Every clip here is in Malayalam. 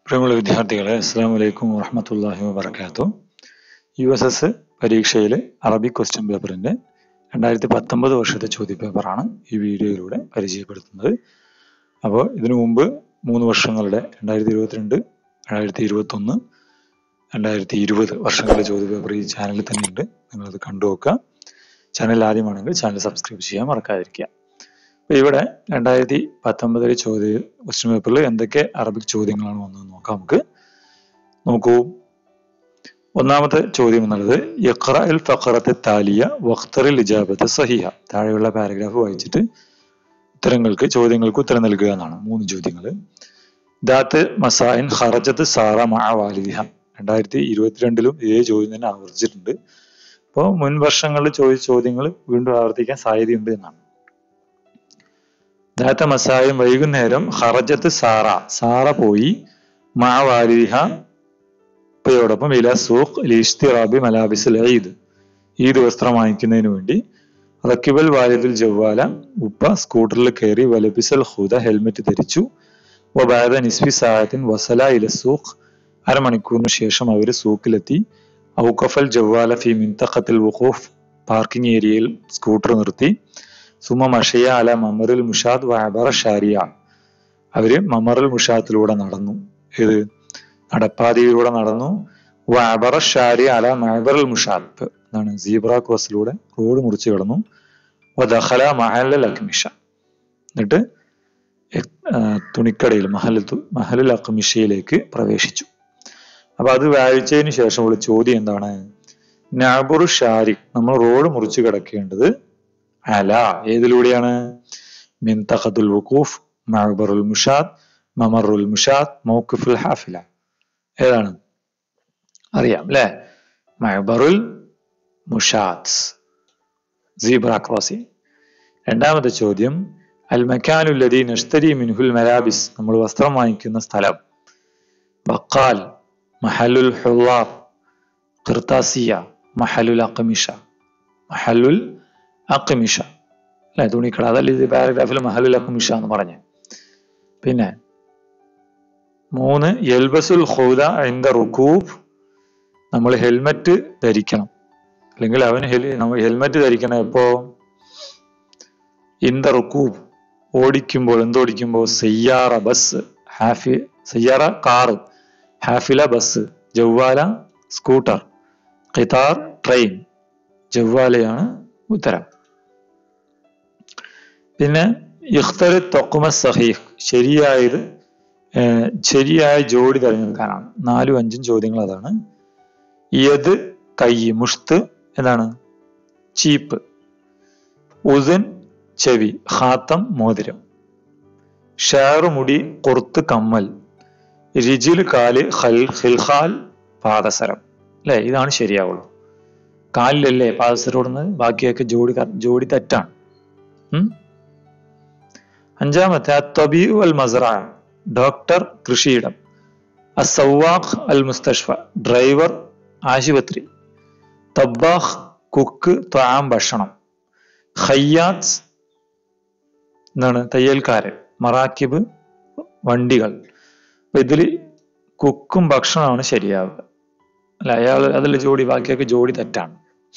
പ്രിയമുള്ള വിദ്യാർത്ഥികളെ അസ്സാം വലൈക്കും വാഹമത്തല്ലാഹി വാബർക്കാത്തു യു എസ് എസ് പരീക്ഷയിൽ അറബിക് ക്വസ്റ്റ്യൻ പേപ്പറിന്റെ രണ്ടായിരത്തി പത്തൊമ്പത് വർഷത്തെ ചോദ്യപേപ്പറാണ് ഈ വീഡിയോയിലൂടെ പരിചയപ്പെടുത്തുന്നത് അപ്പോൾ ഇതിനു മുമ്പ് മൂന്ന് വർഷങ്ങളുടെ രണ്ടായിരത്തി ഇരുപത്തിരണ്ട് രണ്ടായിരത്തി ഇരുപത്തി ഒന്ന് രണ്ടായിരത്തി ഇരുപത് വർഷങ്ങളുടെ ചോദ്യപേപ്പർ ഈ ചാനലിൽ തന്നെ ഉണ്ട് നിങ്ങളത് കണ്ടു നോക്കുക ചാനൽ ആദ്യമാണെങ്കിൽ ചാനൽ സബ്സ്ക്രൈബ് ചെയ്യാൻ മറക്കാതിരിക്കുക അപ്പൊ ഇവിടെ രണ്ടായിരത്തി പത്തൊമ്പതിലെ ചോദ്യ ക്വസ്റ്റ്യൻ പേപ്പറിൽ എന്തൊക്കെ അറബിക് ചോദ്യങ്ങളാണ് വന്നതെന്ന് നോക്കാം നമുക്ക് നോക്കൂ ഒന്നാമത്തെ ചോദ്യം എന്നുള്ളത് യഖ്റ അൽ ഫഖറത്തെ താലിയ വഖ്തറിൽ ഇജാബത്ത് സഹിഹ താഴെയുള്ള പാരഗ്രാഫ് വായിച്ചിട്ട് ഉത്തരങ്ങൾക്ക് ചോദ്യങ്ങൾക്ക് ഉത്തരം നൽകുക എന്നാണ് മൂന്ന് ചോദ്യങ്ങൾ ദാത്ത് മസായിൻ ഖറജത്ത് സാറ മഅ വാലിദിഹ രണ്ടായിരത്തി ഇരുപത്തിരണ്ടിലും ഇതേ ചോദ്യം തന്നെ ആവർത്തിച്ചിട്ടുണ്ട് അപ്പോൾ മുൻ വർഷങ്ങളിൽ ചോദിച്ച ചോദ്യങ്ങൾ വീണ്ടും ആവർത്തിക്കാൻ സാധ്യതയുണ്ട് എന്നാണ് ദാത്ത മസായും വൈകുന്നേരം ഹറജത്ത് സാറ സാറ പോയി മാ വാലിഹ ഉപ്പയോടൊപ്പം ഇല സൂഖ് ലിഷ്തിറാബി മലാബിസുൽ ഈദ് ഈദ് വസ്ത്രം വാങ്ങിക്കുന്നതിന് വേണ്ടി റക്കിബൽ വാലിദുൽ ജവ്വാല ഉപ്പ സ്കൂട്ടറിൽ കയറി വലബിസൽ ഹുദ ഹെൽമെറ്റ് ധരിച്ചു വബാദ നിസ്ഫി സാഹത്തിൻ വസല ഇല സൂഖ് അരമണിക്കൂറിന് ശേഷം അവർ സൂക്കിലെത്തി ഔക്കഫൽ ജവ്വാല ഫി മിൻതഖത്തിൽ വുഖൂഫ് പാർക്കിംഗ് ഏരിയയിൽ സ്കൂട്ടർ നിർത്തി സുമ മഷയ അല മമറുൽ മുഷാദ് വഅബറ ഷാരിയ അവര് മമറുൽ മുഷാത്തിലൂടെ നടന്നു ഏത് നടപ്പാതയിലൂടെ നടന്നു വഅബറ ഷാരിയ അല മഅബറുൽ മുഷാദ് എന്താണ് സീബ്ര ക്രോസിലൂടെ റോഡ് മുറിച്ച് കിടന്നു വദഖല മഹൽ അക്മിഷ എന്നിട്ട് തുണിക്കടയിൽ മഹൽ മഹലുൽ അക്മിഷയിലേക്ക് പ്രവേശിച്ചു അപ്പൊ അത് വായിച്ചതിന് ശേഷമുള്ള ചോദ്യം എന്താണ് നാബുറു ഷാരി നമ്മൾ റോഡ് മുറിച്ച് കിടക്കേണ്ടത് അല ഏതിലൂടെയാണ് മിൻതഖദുൽ വുഖൂഫ് മഅബറുൽ മുഷാദ് മമറുൽ മുഷാദ് മൗഖിഫുൽ ഹാഫില ഏതാണ് അറിയാം അല്ലെ മഅബറുൽ മുഷാദ് സീബ്ര ക്രോസിംഗ് രണ്ടാമത്തെ ചോദ്യം അൽ മക്കാനു ലദീ നഷ്തരി മിൻഹുൽ മലാബിസ് നമ്മൾ വസ്ത്രം വാങ്ങിക്കുന്ന സ്ഥലം ബക്കാൽ മഹലുൽ ഹുവാർ ഖിർത്താസിയ മഹലുൽ അഖമിഷ മഹലുൽ അക്കിമിഷ അല്ലെ തുണിക്കട അതല്ല ഇത് പാരഗ്രാഫിൽ മഹലുൽ അക്കിമിഷ എന്ന് പറഞ്ഞ് പിന്നെ മൂന്ന് യൽബസുൽ ഹൗദ ഇന്ദ റുക്കൂബ് നമ്മൾ ഹെൽമറ്റ് ധരിക്കണം അല്ലെങ്കിൽ അവൻ നമ്മൾ ഹെൽമറ്റ് ധരിക്കണം എപ്പോ ഇന്ദ റുക്കൂബ് ഓടിക്കുമ്പോൾ എന്തോടിക്കുമ്പോൾ സയ്യാറ ബസ് ഹാഫി സയ്യാറ കാറ് ഹാഫില ബസ് ജവ്വാല സ്കൂട്ടർ ഖിതാർ ട്രെയിൻ ജവ്വാലയാണ് ഉത്തരം പിന്നെ ഇഖ്തറി തൊക്കുമ സഹീഹ് ശരിയായത് ശരിയായ ജോഡി തിരഞ്ഞെടുക്കാനാണ് നാലും അഞ്ചും ചോദ്യങ്ങൾ അതാണ് യത് കൈ മുഷ്ത് എന്താണ് ചീപ്പ് ഉസൻ ചെവി ഹാത്തം മോതിരം ഷാറ് മുടി കൊറുത്ത് കമ്മൽ രിജിൽ കാല് ഹൽ ഹിൽഹാൽ പാദസരം അല്ലെ ഇതാണ് ശരിയാവുള്ളൂ കാലിലല്ലേ പാദസരോടുന്നത് ബാക്കിയൊക്കെ ജോഡി ജോഡി തെറ്റാണ് അഞ്ചാമത്തെ അത്തബീഉ അൽ മസറ ഡോക്ടർ കൃഷിയിടം അസവാഖ് അൽ മുസ്തഷ്ഫ ഡ്രൈവർ ആശുപത്രി തബ്ബാഖ് കുക്ക് ത്വാം ഭക്ഷണം ഖയ്യാത്ത് എന്താണ് തയ്യൽക്കാരൻ മറാക്കിബ് വണ്ടികൾ അപ്പൊ ഇതിൽ കുക്കും ഭക്ഷണമാണ് ശരിയാവുക അല്ല അയാൾ അതിൽ ജോഡി ബാക്കിയൊക്കെ ജോഡി തെറ്റാണ്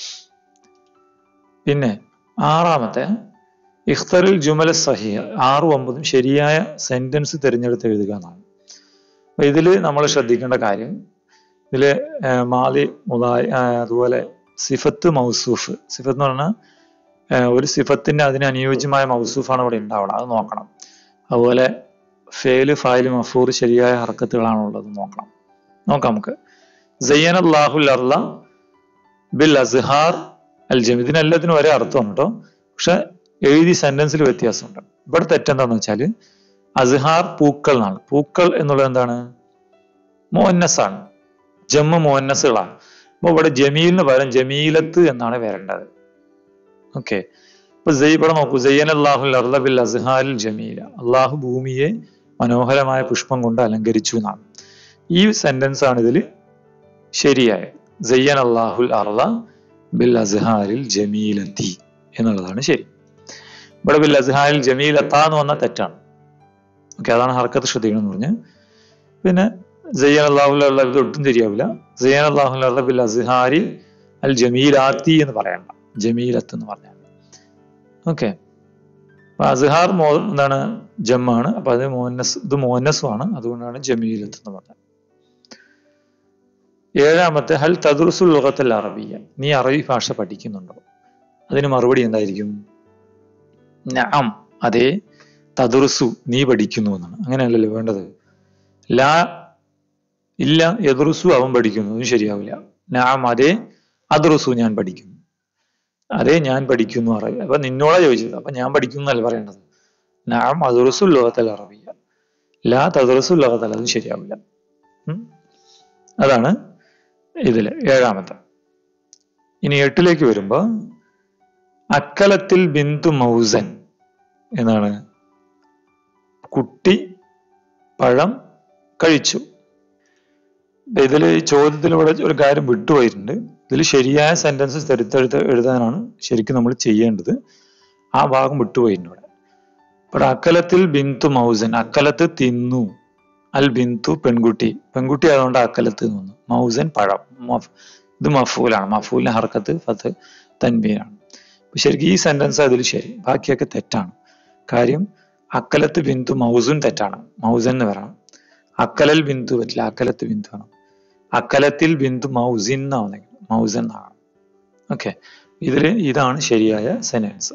പിന്നെ ആറാമത്തെ ഇഖ്തറിൽ ജുമല സഹിയ ആറും ഒമ്പതും ശരിയായ സെന്റൻസ് തിരഞ്ഞെടുത്ത് എഴുതുക എന്നാണ് അപ്പൊ ഇതില് നമ്മൾ ശ്രദ്ധിക്കേണ്ട കാര്യം ഇതില് മാലി മുതായ് അതുപോലെ സിഫത്ത് മൗസൂഫ് സിഫത്ത് എന്ന് പറഞ്ഞാൽ ഒരു സിഫത്തിന്റെ അതിന് അനുയോജ്യമായ മൗസൂഫാണ് ഇവിടെ ഉണ്ടാവണം അത് നോക്കണം അതുപോലെ ഫേല് ഫായില് മഫൂർ ശരിയായ ഹർക്കത്തുകളാണുള്ളത് നോക്കണം നോക്കാം നമുക്ക് സയ്യൻ അള്ളാഹുൽ അർല ബിൽ അസ്ഹാർ അൽ ജമി ഇതിനെല്ലാത്തിനും ഒരേ അർത്ഥമാണ് കേട്ടോ പക്ഷെ എഴുതി സെന്റൻസിൽ വ്യത്യാസമുണ്ട് ഇവിടെ തെറ്റെന്താന്ന് വെച്ചാല് അസ്ഹാർ പൂക്കൾ എന്നാണ് പൂക്കൾ എന്നുള്ളത് എന്താണ് മോന്നസ് ആണ് ജമ്മ മോന്നസുകളാണ് അപ്പൊ ഇവിടെ ജമീലിന് പകരം ജമീലത്ത് എന്നാണ് വരേണ്ടത് ഓക്കെ ഇപ്പൊ ഇവിടെ നോക്കൂ സയ്യൻ അള്ളാഹുൽ അർല ബിൽ അസ്ഹാരിൽ ജമീല അള്ളാഹു ഭൂമിയെ മനോഹരമായ പുഷ്പം കൊണ്ട് അലങ്കരിച്ചു എന്നാണ് ഈ സെന്റൻസ് ആണ് ഇതിൽ ശരിയായ സയ്യൻ അള്ളാഹുൽ അർല ബിൽ അസ്ഹാരിൽ ജമീലത്തി എന്നുള്ളതാണ് ശരി ഇവിടെ ബിൽ അസ്ഹാരിൽ ജമീലത്ത എന്ന് പറഞ്ഞാൽ തെറ്റാണ് ഓക്കെ അതാണ് ഹർക്കത്ത് ശ്രദ്ധിക്കണം എന്ന് പറഞ്ഞ് പിന്നെ സയ്യാൻ അള്ളാഹുല്ല ഇത് ഒട്ടും ശരിയാവില്ല സയ്യാൻ അള്ളാഹുല്ല ബിൽ അസ്ഹാരി അൽ ജമീലാത്തി എന്ന് പറയണ്ട ജമീലത്ത് എന്ന് പറഞ്ഞാൽ ഓക്കെ അപ്പൊ അസ്ഹാർ മോ എന്താണ് ജമ്മാണ് അപ്പൊ അത് മോനസ് ഇത് മോനസുമാണ് അതുകൊണ്ടാണ് ജമീലത്ത് എന്ന് പറഞ്ഞത് ഏഴാമത്തെ ഹൽ തദുർസുൽ ലോകത്തൽ അറബിയ നീ അറബി ഭാഷ പഠിക്കുന്നുണ്ടോ അതിന് മറുപടി എന്തായിരിക്കും നഅം അതെ തദുർസു നീ പഠിക്കുന്നു എന്നാണ് അങ്ങനെയല്ലല്ലോ വേണ്ടത് ലാ ഇല്ല എദുർസു അവൻ പഠിക്കുന്നു അതും ശരിയാവില്ല നഅം അതെ അദുർസു ഞാൻ പഠിക്കുന്നു അതെ ഞാൻ പഠിക്കുന്നു അറബി അപ്പൊ നിന്നോടാ ചോദിച്ചത് അപ്പൊ ഞാൻ പഠിക്കുന്നു എന്നല്ല പറയേണ്ടത് നഅം അദുർസു ലോകത്തൽ അറബിയ ലാ തദുർസു ലോകത്തൽ അതും ശരിയാവില്ല ഉം. അതാണ് ഇതില് ഏഴാമത്തെ ഇനി എട്ടിലേക്ക് വരുമ്പോ അക്കലത്തിൽ ബിന്ദു മൗസൻ എന്നാണ് കുട്ടി പഴം കഴിച്ചു ഇതിൽ ഈ ചോദ്യത്തിലൂടെ ഒരു കാര്യം വിട്ടുപോയിട്ടുണ്ട് ഇതിൽ ശരിയായ സെന്റൻസ് തെരുത്തെടുത്ത് എഴുതാനാണ് ശരിക്കും നമ്മൾ ചെയ്യേണ്ടത് ആ ഭാഗം വിട്ടുപോയിട്ടുണ്ട് ഇവിടെ ഇവിടെ അക്കലത്തിൽ ബിന്ദു മൗസൻ അക്കലത്ത് തിന്നു അൽ ബിന്ദു പെൺകുട്ടി പെൺകുട്ടി ആയതുകൊണ്ട് അക്കലത്ത് എന്ന് വന്നു മൗസൻ പഴം മഫ്- ഇത് മഫൂലാണ് മഫൂലിന് ഹർക്കത്ത് ഫത്ത് തൻബീനാണ് അപ്പൊ ശരിക്കും ഈ സെന്റൻസ് അതിൽ ശരി ബാക്കിയൊക്കെ തെറ്റാണ് കാര്യം അക്കലത്ത് ബിന്ദു മൗസുൻ തെറ്റാണ് മൗസൻ എന്ന് പറയണം അക്കലൽ ബിന്ദു പറ്റില്ല അക്കലത്ത് ബിന്ദു ആണ് അക്കലത്തിൽ ബിന്ദു മൗസിൻ എന്നാവുന്നെങ്കിൽ മൗസൻ എന്നാണ് ഓക്കെ ഇതിൽ ഇതാണ് ശരിയായ സെന്റൻസ്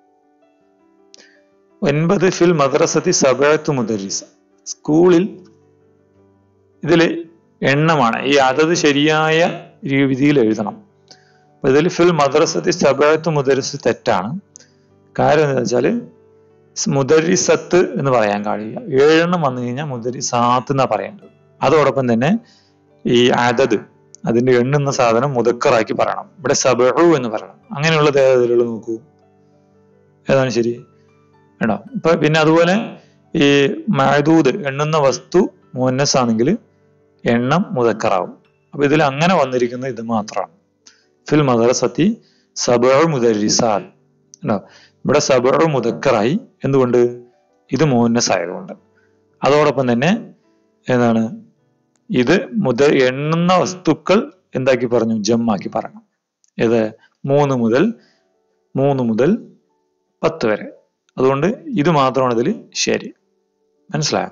ഒൻപത് ഫിൽ മദ്രസത്തി സബഴത്ത് മുദരിസ സ്കൂളിൽ ഇതില് എണ്ണമാണ് ഈ അതത് ശരിയായ രീതിയിൽ എഴുതണം അപ്പൊ ഇതിൽ ഫിൽ മദ്രസത്തി സബഴത്ത് മുദരിസ് തെറ്റാണ് കാര്യം എന്താ വെച്ചാല് മുദരിസത്ത് എന്ന് പറയാൻ കഴിയില്ല ഏഴെണ്ണം വന്നു കഴിഞ്ഞാൽ മുദരിസാത്ത് എന്നാ പറയേണ്ടത് അതോടൊപ്പം തന്നെ ഈ അതത് അതിന്റെ എണ്ണുന്ന സാധനം മുതക്കറാക്കി പറയണം ഇവിടെ സബഹു എന്ന് പറയണം അങ്ങനെയുള്ളത് ഏതിലുള്ള നോക്കൂ ഏതാണ് ശരി കേട്ടോ ഇപ്പൊ പിന്നെ അതുപോലെ ഈ മഴദൂത് എണ്ണുന്ന വസ്തു മുന്നസ് ആണെങ്കിൽ എണ്ണം മുതക്കറാവും അപ്പൊ ഇതിൽ അങ്ങനെ വന്നിരിക്കുന്നത് ഇത് മാത്രമാണ് ഫിൽ മദ്രസത്തി സബഹു മുദരിസാൽ ഉണ്ടോ ഇവിടെ സബഹു മുതക്കറായി എന്തുകൊണ്ട് ഇത് മുന്നസ് ആയതുകൊണ്ട് അതോടൊപ്പം തന്നെ എന്താണ് ഇത് മുത എണ്ണുന്ന വസ്തുക്കൾ എന്താക്കി പറഞ്ഞു ജമ്മാക്കി പറയണം ഇത് മൂന്ന് മുതൽ മൂന്ന് മുതൽ പത്ത് വരെ അതുകൊണ്ട് ഇത് മാത്രമാണ് ഇതിൽ ശരി മനസ്സിലായോ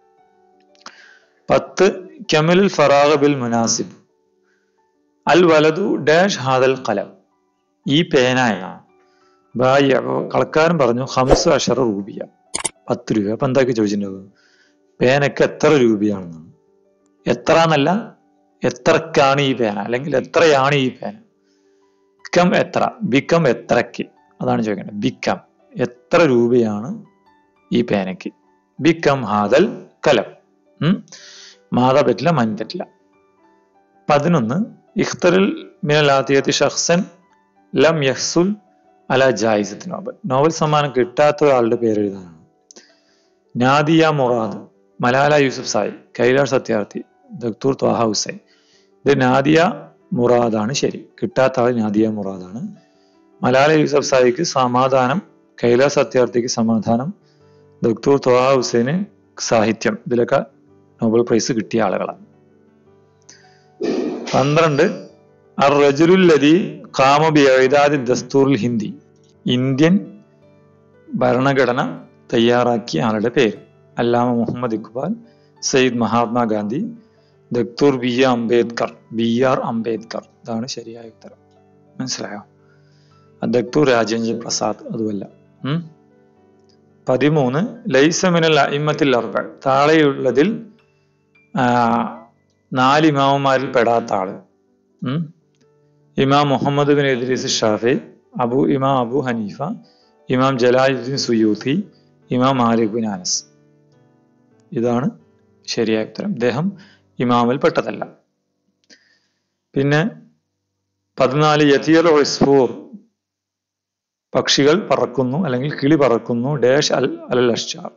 പത്ത് കമലുൽ ഫറാഖ് ബിൽ മുനാസിബ് അൽ വലതു ഡാഷ് ഹാദൽ കലം ഈ പേനായാണ് ബായി കളക്കാരൻ പറഞ്ഞു ഹംസ് അഷറ രൂപിയ പത്ത് രൂപ അപ്പൊ എന്താക്കി ചോദിച്ചിട്ടുണ്ടാവും പേനക്ക് എത്ര രൂപയാണെന്നാണ് എത്ര എന്നല്ല എത്രക്കാണ് ഈ പേന അല്ലെങ്കിൽ എത്രയാണ് ഈ പേന ബിക്കം എത്ര ബിക്കം എത്രക്ക് അതാണ് ചോദിക്കേണ്ടത് ബിക്കം എത്ര രൂപയാണ് ഈ പേനയ്ക്ക് ബിക്കം ഹാദൽ കലം ഉം മാത പറ്റില്ല മൻ പറ്റില്ല പതിനൊന്ന് ഇഖ്തറിൽ മിനലാത്തിയത്തി ഷഖ്സൻ ലം യഹ്സുൽ അല ജായിസത്ത് നോബൽ നോബൽ സമ്മാനം കിട്ടാത്ത ഒരാളുടെ പേര് എഴുതാനാണ് നാദിയ മുറാദ് മലാല യൂസുഫ് സായി കൈലാഷ് സത്യാർത്ഥി ദക്തൂർ ത്വാഹ ഹുസൈൻ ഇത് നാദിയ മുറാദാണ് ശരി കിട്ടാത്ത ആൾ നാദിയ മുറാദാണ് മലാല യൂസഫ് സായിക്ക് സമാധാനം കൈലാസ് സത്യാർത്ഥിക്ക് സമാധാനം ദക്തൂർ ത്വാഹ ഹുസൈന് സാഹിത്യം ഇതിലൊക്കെ നോബൽ പ്രൈസ് കിട്ടിയ ആളുകളാണ് പന്ത്രണ്ട് അർ റജുലുല്ലതി കാമബി എഴുതാദി ദസ്തൂറുൽ ഹിന്ദി ഇന്ത്യൻ ഭരണഘടന തയ്യാറാക്കിയ ആളുടെ പേര് അല്ലാമ മുഹമ്മദ് ഇക്ബാൽ സയ്യിദ് മഹാത്മാഗാന്ധി ദക്തൂർ B R Ambedkar B R Ambedkar ഇതാണ് ശരിയായ ഉത്തരം മനസ്സിലായോ ദക്തൂർ രാജേന്ദ്ര പ്രസാദ് അതുമല്ല ഉം പതിമൂന്ന് ലൈസമിനൽ അയിമത്തിൽ അർബ താഴെയുള്ളതിൽ ആ, നാല് ഇമാമന്മാരിൽ പെടാത്ത ആള് ഉം Imam Muhammad bin Idris Shafi Abu Imam Abu Haneefa ഇമാം ജലാലുദ്ദീൻ സുയൂത്തി ഇമാം മാലിക് ബിൻ അനസ് ഇതാണ് ശരിയായ ഉത്തരം ഇദ്ദേഹം ഇമാമിൽ പെട്ടതല്ല പിന്നെ പതിനാല് യതിയൽ ഒസ്ഫൂർ പക്ഷികൾ പറക്കുന്നു അല്ലെങ്കിൽ കിളി പറക്കുന്നു ഡാഷ് അൽ അൽ അഷ്ചാർ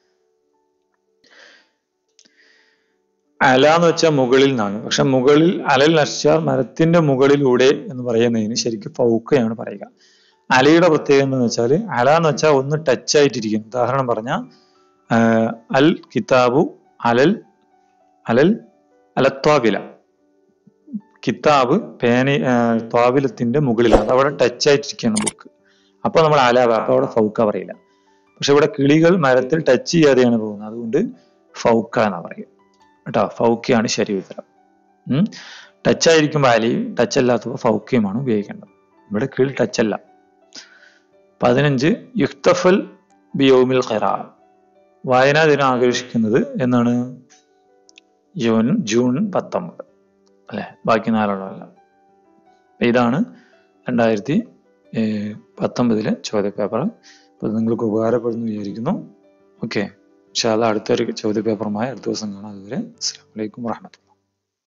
അല എന്ന് വെച്ചാൽ മുകളിൽ നിന്നാണ് പക്ഷെ മുകളിൽ അലൽ അഷ്ചാർ മരത്തിന്റെ മുകളിലൂടെ എന്ന് പറയുന്നതിന് ശരിക്കും ഫൗക്കയാണ് പറയുക അലയുടെ പ്രത്യേകത എന്ന് വെച്ചാൽ അല എന്ന് വെച്ചാൽ ഒന്ന് ടച്ച് ആയിട്ടിരിക്കും ഉദാഹരണം പറഞ്ഞ അൽ കിതാബു അലൽ അലൽ അലത്വാബില കിതാബ് പേന ത്വാബിലത്തിന്റെ മുകളിലാണ് അതവിടെ ടച്ച് ആയിട്ടിരിക്കുകയാണ് ബുക്ക് അപ്പൊ നമ്മൾ അലാബ അപ്പൊ അവിടെ ഫൗക്ക പറയില്ല പക്ഷെ ഇവിടെ കിളികൾ മരത്തിൽ ടച്ച് ചെയ്യാതെയാണ് പോകുന്നത് അതുകൊണ്ട് ഫൗക്ക എന്നാ പറയുക കേട്ടോ ഫൗക്കയാണ് ശരി ഉത്തരം ഉം ടച്ച് ആയിരിക്കുമ്പോൾ അലയും ടച്ച് അല്ലാത്തപ്പോൾ ഫൗക്കയുമാണ് ഉപയോഗിക്കേണ്ടത് ഇവിടെ കിളി ടച്ച് അല്ല പതിനഞ്ച് യുക്തഫൽ ബിയോമിൽ ഖിറ വായനാ ദിനം ആഘോഷിക്കുന്നത് എന്നാണ് ജൂൺ ജൂൺ പത്തൊമ്പത് അല്ലെ ബാക്കി നാലെണ്ണമല്ല ഇതാണ് രണ്ടായിരത്തി പത്തൊമ്പതിലെ ചോദ്യപേപ്പർ അപ്പോൾ ഇത് നിങ്ങൾക്ക് ഉപകാരപ്പെടുന്നു വിചാരിക്കുന്നു ഓക്കെ പക്ഷെ അത് അടുത്തൊരു ചോദ്യപേപ്പറുമായി അടുത്ത ദിവസം കാണാം അതുവരെ അസ്സാം വലൈക്കും വാഹമത്തുള്ള